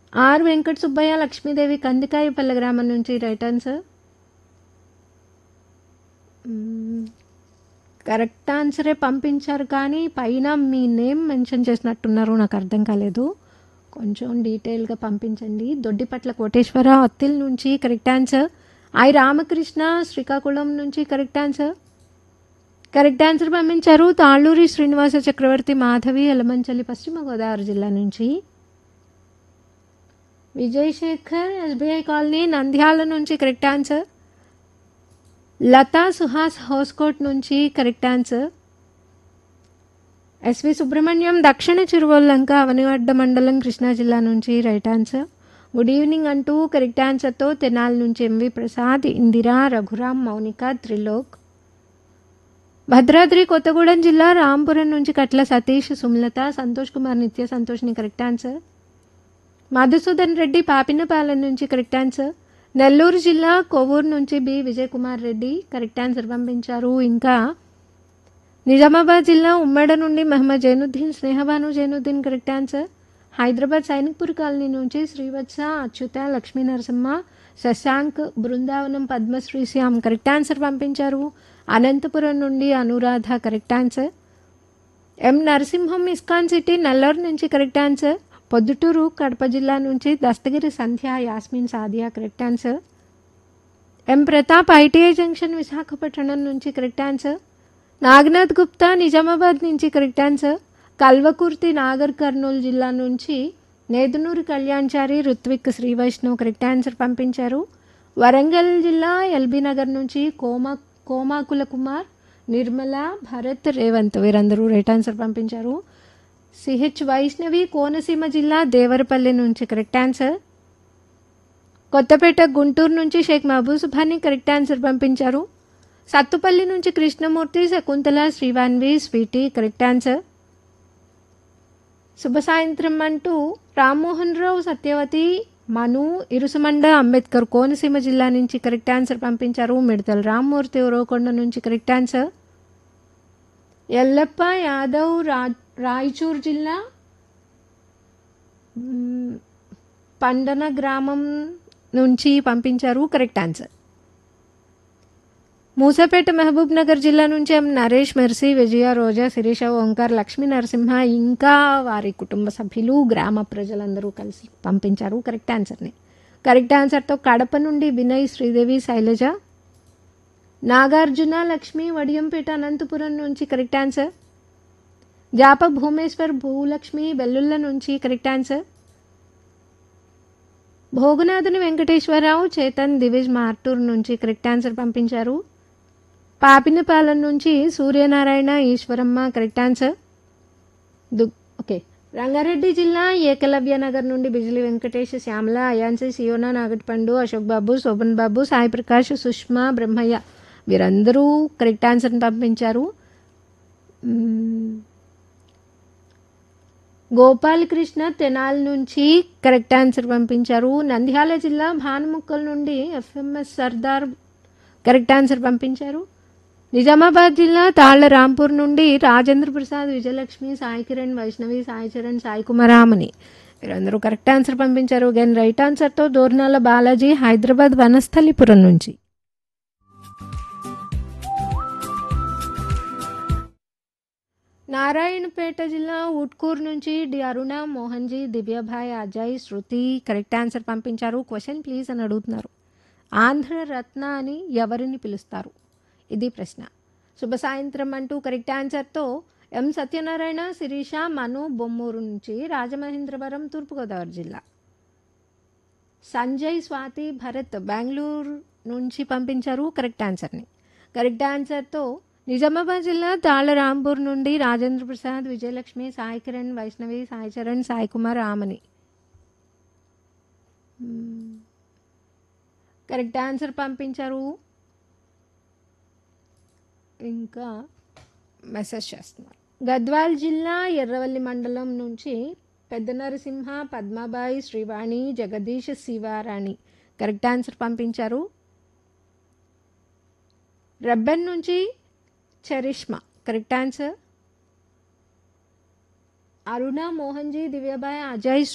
Are Venkata Subbaiah Lakshmidevi Kandikayapalle గ్రామం నుంచి right answer hmm. Correct ఆన్సరే పంపించారు కానీ పైన మీ నేమ్ మెన్షన్ చేసినట్టున్నారు నాకు అర్థం కాలేదు కొంచెం డీటెయిల్గా పంపించండి దొడ్డిపట్ల కోటేశ్వర అత్తిల్ నుంచి correct answer I Ramakrishna Srikakulam నుంచి కరెక్ట్ ఆన్సర్ కరెక్ట్ ఆన్సర్ పంపించారు తాళ్ళూరి శ్రీనివాస చక్రవర్తి మాధవి ఎలమంచలి పశ్చిమ గోదావరి జిల్లా నుంచి విజయ్ శేఖర్ ఎస్బీఐ కాలనీ నంద్యాల నుంచి కరెక్ట్ ఆన్సర్ లతా సుహాస్ హౌస్కోట్ నుంచి కరెక్ట్ ఆన్సర్ ఎస్వి సుబ్రహ్మణ్యం దక్షిణ చిరువల్లంక అవనివడ్డ మండలం కృష్ణా జిల్లా నుంచి రైట్ ఆన్సర్ గుడ్ ఈవినింగ్ అంటూ కరెక్ట్ ఆన్సర్తో తెనాలి నుంచి ఎంవి ప్రసాద్ ఇందిరా రఘురామ్ మౌనిక త్రిలోక్ భద్రాద్రి కొత్తగూడెం జిల్లా రాంపురం నుంచి కట్ల సతీష్ సుమలత సంతోష్ కుమార్ నిత్య సంతోష్ని కరెక్ట్ ఆన్సర్ మధుసూదన్ రెడ్డి పాపినపాలెం నుంచి కరెక్ట్ ఆన్సర్ నెల్లూరు జిల్లా కొవ్వూరు నుంచి B Vijay Kumar Reddy correct answer పంపించారు ఇంకా నిజామాబాద్ జిల్లా ఉమ్మడ నుండి Mohammed Zainuddin Snehabanu Zainuddin correct answer Hyderabad Sainikpuri colony నుంచి శ్రీవత్స అచ్యుత లక్ష్మీ నరసింహ శశాంక్ బృందావనం పద్మశ్రీ శ్యామ్ కరెక్ట్ ఆన్సర్ పంపించారు అనంతపురం నుండి Anuradha correct answer M Narasimham ISKCON city Nallur నుంచి కరెక్ట్ ఆన్సర్ పొద్దుటూరు కడప జిల్లా నుంచి Dastagiri Sandhya Yasmin Sadia correct answer M Pratap ITI junction Visakhapatnam నుంచి కరెక్ట్ ఆన్సర్ నాగనాథ్ గుప్తా నిజామాబాద్ నుంచి కరెక్ట్ ఆన్సర్ కల్వకుర్తి నాగర్ కర్నూలు జిల్లా నుంచి నేదునూరి కళ్యాణ్చారి రుత్విక్ శ్రీ వైష్ణవ్ కరెక్ట్ ఆన్సర్ పంపించారు వరంగల్ జిల్లా ఎల్బీ నగర్ నుంచి కోమా కోమాకుల కుమార్ నిర్మల భరత్ రేవంత్ వీరందరూ రైట్ ఆన్సర్ పంపించారు సిహెచ్ వైష్ణవి కోనసీమ జిల్లా దేవరపల్లి నుంచి కరెక్ట్ ఆన్సర్ కొత్తపేట గుంటూరు నుంచి షేక్ మహబూబ్ సుభాని కరెక్ట్ ఆన్సర్ పంపించారు సత్తుపల్లి నుంచి Krishnamurthy Shakuntala Srivanvi Sweety correct answer శుభ సాయంత్రం అంటూ రామ్మోహన్ రావు సత్యవతి మను ఇరుసుమండ అంబేద్కర్ కోనసీమ జిల్లా నుంచి కరెక్ట్ ఆన్సర్ పంపించారు మిడతల రామ్మూర్తి ఉరవకొండ నుంచి కరెక్ట్ ఆన్సర్ ఎల్లప్ప యాదవ్ రా రాయచూర్ జిల్లా మ్, పండన గ్రామం నుంచి పంపించారు కరెక్ట్ ఆన్సర్ మూసాపేట మహబూబ్ నగర్ జిల్లా నుంచి ఎం నరేష్ మెర్సీ విజయ రోజా శిరీష ఓంకార్ లక్ష్మీ నరసింహ ఇంకా వారి కుటుంబ సభ్యులు గ్రామ ప్రజలందరూ కలిసి పంపించారు కరెక్ట్ ఆన్సర్ని కరెక్ట్ ఆన్సర్తో కడప నుండి వినయ్ శ్రీదేవి శైలజ నాగార్జున లక్ష్మి వడియంపేట అనంతపురం నుంచి కరెక్ట్ ఆన్సర్ జాప భూమేశ్వర్ భూలక్ష్మి వెల్లుల్ల నుంచి కరెక్ట్ ఆన్సర్ భోగనాథుని వెంకటేశ్వరరావు చేతన్ దివిజ్ మార్టూర్ నుంచి కరెక్ట్ ఆన్సర్ పంపించారు పాపినపాలెం నుంచి సూర్యనారాయణ ఈశ్వరమ్మ కరెక్ట్ ఆన్సర్ దు ఓకే రంగారెడ్డి జిల్లా ఏకలవ్య నగర్ నుండి బిజిలి వెంకటేష్ శ్యామల అయాన్సి సియోనా నాగటిపండు అశోక్ బాబు శోభన్ బాబు సాయి ప్రకాష్ సుష్మా బ్రహ్మయ్య వీరందరూ కరెక్ట్ ఆన్సర్ని పంపించారు మ్మ్. గోపాలకృష్ణ తెనాల్ నుంచి కరెక్ట్ ఆన్సర్ పంపించారు నంద్యాల జిల్లా భానుముక్కల్ నుండి ఎఫ్ఎంఎస్ సర్దార్ కరెక్ట్ ఆన్సర్ పంపించారు నిజామాబాద్ జిల్లా తాళ్ల రాంపూర్ నుండి రాజేంద్ర ప్రసాద్ విజయలక్ష్మి సాయి కిరణ్ వైష్ణవి సాయి చరణ్ సాయి కుమారామని వీరందరూ కరెక్ట్ ఆన్సర్ పంపించారు అగైన్ రైట్ ఆన్సర్తో దోర్నాల బాలాజీ హైదరాబాద్ వనస్థలిపురం నుంచి నారాయణపేట జిల్లా ఉట్కూరు నుంచి D Aruna Mohanji Divyabhai Ajay Shruti correct answer పంపించారు క్వశ్చన్ ప్లీజ్ అని అడుగుతున్నారు ఆంధ్ర రత్న అని ఎవరిని పిలుస్తారు ఇది ప్రశ్న శుభ సాయంత్రం అంటూ కరెక్ట్ ఆన్సర్తో ఎం సత్యనారాయణ శిరీష మను బొమ్మూరు నుంచి రాజమహేంద్రవరం తూర్పుగోదావరి జిల్లా సంజయ్ స్వాతి భరత్ బెంగళూరు నుంచి పంపించారు కరెక్ట్ ఆన్సర్ని కరెక్ట్ ఆన్సర్తో నిజామాబాద్ జిల్లా తాళ్ళ రాంపూర్ నుండి Rajendra Prasad Vijayalakshmi Sai Kiran Vaishnavi Sai Charan Sai Kumar Amani hmm. Correct answer పంపించారు ఇంకా మెసేజ్ చేస్తున్నారు గద్వాల్ జిల్లా ఎర్రవల్లి మండలం నుంచి పెద్ద నరసింహ పద్మాబాయి శ్రీవాణి జగదీష్ శివారాణి కరెక్ట్ ఆన్సర్ పంపించారు రబ్బన్ నుంచి చరిష్మా కరెక్ట్ ఆన్సర్ అరుణ మోహన్జీ దివ్యబాయ్ అజయ్